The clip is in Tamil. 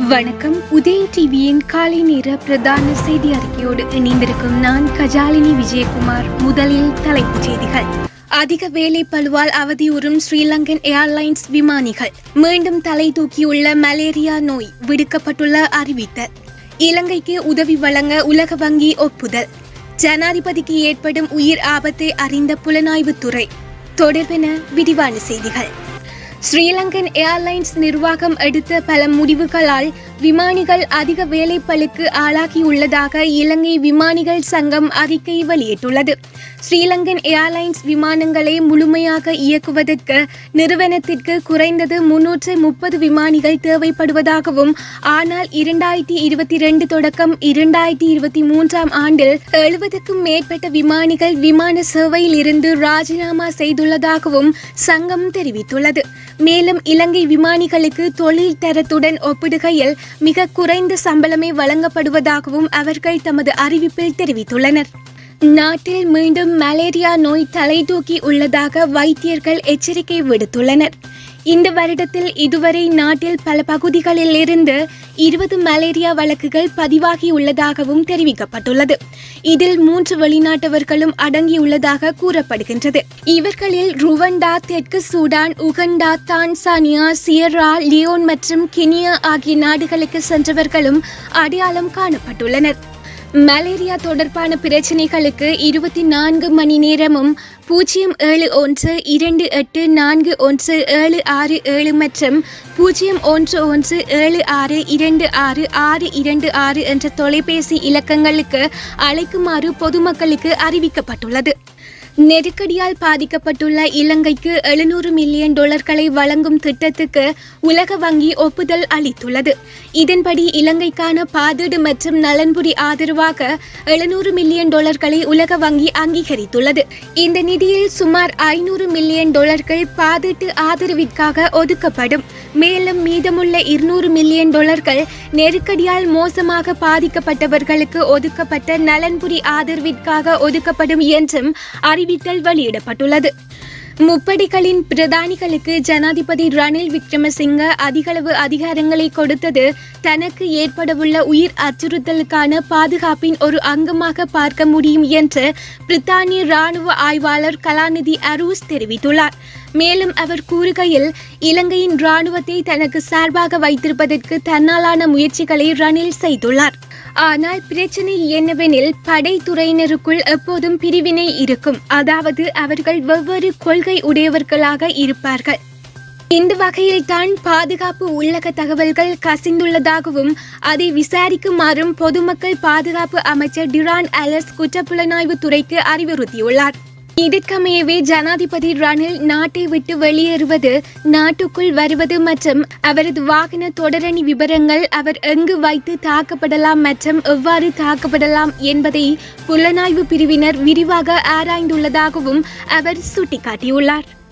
வணக்கம் உதயம் டிவியின் காலை நேர பிரதான செய்தி அறிக்கையோடு இணைந்திருக்கும் நான் கஜாலினி விஜயகுமார் முதலில் தலைப்புச் செய்திகள் அதிக வேலை பழுவால் அவதியுறும் ஸ்ரீலங்கன் ஏர்லைன்ஸ் விமானிகள் மீண்டும் தலை தூக்கியுள்ள மலேரியா நோய் விடுக்கப்பட்டுள்ள அறிவித்தல் இலங்கைக்கு உதவி வழங்க உலக வங்கி ஒப்புதல் ஜனாதிபதிக்கு ஏற்படும் உயிர் ஆபத்தை அறிந்த புலனாய்வுத்துறை தொடர்பென விரிவான செய்திகள் ஸ்ரீலங்கன் ஏர்லைன்ஸ் நிர்வாகம் எடுத்த பல முடிவுகளால் விமானிகள் அதிக வேலைப்பளுக்கு ஆளாகியுள்ளதாக இலங்கை விமானிகள் சங்கம் அறிக்கை வெளியிட்டுள்ளது ஸ்ரீலங்கன் ஏர்லைன்ஸ் விமானங்களை முழுமையாக இயக்குவதற்கு நிறுவனத்திற்கு குறைந்தது முன்னூற்று முப்பது விமானிகள் தேவைப்படுவதாகவும் ஆனால் இரண்டாயிரத்தி இருபத்தி ரெண்டு தொடக்கம் இரண்டாயிரத்தி இருபத்தி மூன்றாம் ஆண்டில் எழுபதுக்கும் மேற்பட்ட விமானிகள் விமான சேவையில் இருந்து ராஜினாமா செய்துள்ளதாகவும் சங்கம் தெரிவித்துள்ளது மேலும் இலங்கை விமானிகளுக்கு தொழில் தரத்துடன் ஒப்பிடுகையில் மிக குறைந்த சம்பளமே வழங்கப்படுவதாகவும் அவர்கள் தமது அறிவிப்பில் தெரிவித்துள்ளனர் நாட்டில் மீண்டும் மலேரியா நோய் தலை தூக்கி உள்ளதாக வைத்தியர்கள் எச்சரிக்கை விடுத்துள்ளனர் இந்த வருடத்தில் இதுவரை நாட்டில் பல பகுதிகளில் இருந்து இருபது மலேரியா வழக்குகள் பதிவாகியுள்ளதாகவும் தெரிவிக்கப்பட்டுள்ளது இதில் மூன்று வெளிநாட்டவர்களும் அடங்கியுள்ளதாக கூறப்படுகின்றது இவர்களில் ருவண்டா தெற்கு Sudan Uganda Tanzania Sierra Leone மற்றும் கெனியா ஆகிய நாடுகளுக்கு சென்றவர்களும் அடையாளம் காணப்பட்டுள்ளனர் மலேரியா தொடர்பான பிரச்சனைகளுக்கு இருபத்தி நான்கு மணி நேரமும் பூஜ்ஜியம் ஏழு ஒன்று இரண்டு எட்டு நான்கு ஒன்று ஏழு ஆறு ஏழு மற்றும் பூஜ்ஜியம் ஒன்று ஒன்று ஏழு ஆறு இரண்டு ஆறு ஆறு இரண்டு ஆறு என்ற தொலைபேசி இலக்கங்களுக்கு அழைக்குமாறு பொதுமக்களுக்கு அறிவிக்கப்பட்டுள்ளது நெருக்கடியால் பாதிக்கப்பட்டுள்ள இலங்கைக்கு எழுநூறு மில்லியன் டாலர்களை வழங்கும் திட்டத்துக்கு உலக வங்கி ஒப்புதல் அளித்துள்ளது இதன்படி இலங்கைக்கான பாதீடு மற்றும் நலன்புரி ஆதரவாக எழுநூறு மில்லியன் டாலர்களை உலக வங்கி அங்கீகரித்துள்ளது இந்த நிதியில் சுமார் ஐநூறு மில்லியன் டாலர்கள் பாதீட்டு ஆதரவிற்காக ஒதுக்கப்படும் மேலும் மீதமுள்ள இருநூறு மில்லியன் டாலர்கள் நெருக்கடியால் மோசமாக பாதிக்கப்பட்டவர்களுக்கு ஒதுக்கப்பட்ட நலன்புரி ஆதரவிற்காக ஒதுக்கப்படும் என்றும் அறிவித்தல் வெளியிடப்பட்டுள்ளது முப்படிகளின் பிரதானிகளுக்கு ஜனாதிபதி ரணில் விக்ரமசிங்க அதிகளவு அதிகாரங்களை கொடுத்தது தனக்கு ஏற்படவுள்ள உயிர் அச்சுறுத்தலுக்கான பாதுகாப்பின் ஒரு அங்கமாக பார்க்க முடியும் என்று பிரித்தானிய ராணுவ ஆய்வாளர் கலாநிதி அரூஸ் தெரிவித்துள்ளார் மேலும் அவர் கூறுகையில் இலங்கையின் ராணுவத்தை தனக்கு சார்பாக வைத்திருப்பதற்கு தன்னாலான முயற்சிகளை ரணில் செய்துள்ளார் ஆனால் பிரச்சனை என்னவெனில் படைத்துறையினருக்குள் எப்போதும் பிரிவினை இருக்கும் அதாவது அவர்கள் வெவ்வேறு கொள்கை உடையவர்களாக இருப்பார்கள் இந்த வகையில் தான் பாதுகாப்பு உள்ளக தகவல்கள் கசிந்துள்ளதாகவும் அதை விசாரிக்குமாறும் பொதுமக்கள் பாதுகாப்பு அமைச்சர் டிரான் அலஸ் குற்றப்புலனாய்வு துறைக்கு அறிவுறுத்தியுள்ளார் இதற்கமையவே ஜனாதிபதி ரணில் நாட்டை விட்டு வெளியேறுவது நாட்டுக்குள் வருவது மற்றும் அவரது வாகன தொடரணி விவரங்கள் அவர் எங்கு வைத்து தாக்கப்படலாம் மற்றும் எவ்வாறு தாக்கப்படலாம் என்பதை புலனாய்வு பிரிவினர் விரிவாக ஆராய்ந்துள்ளதாகவும் அவர் சுட்டிக்காட்டியுள்ளார்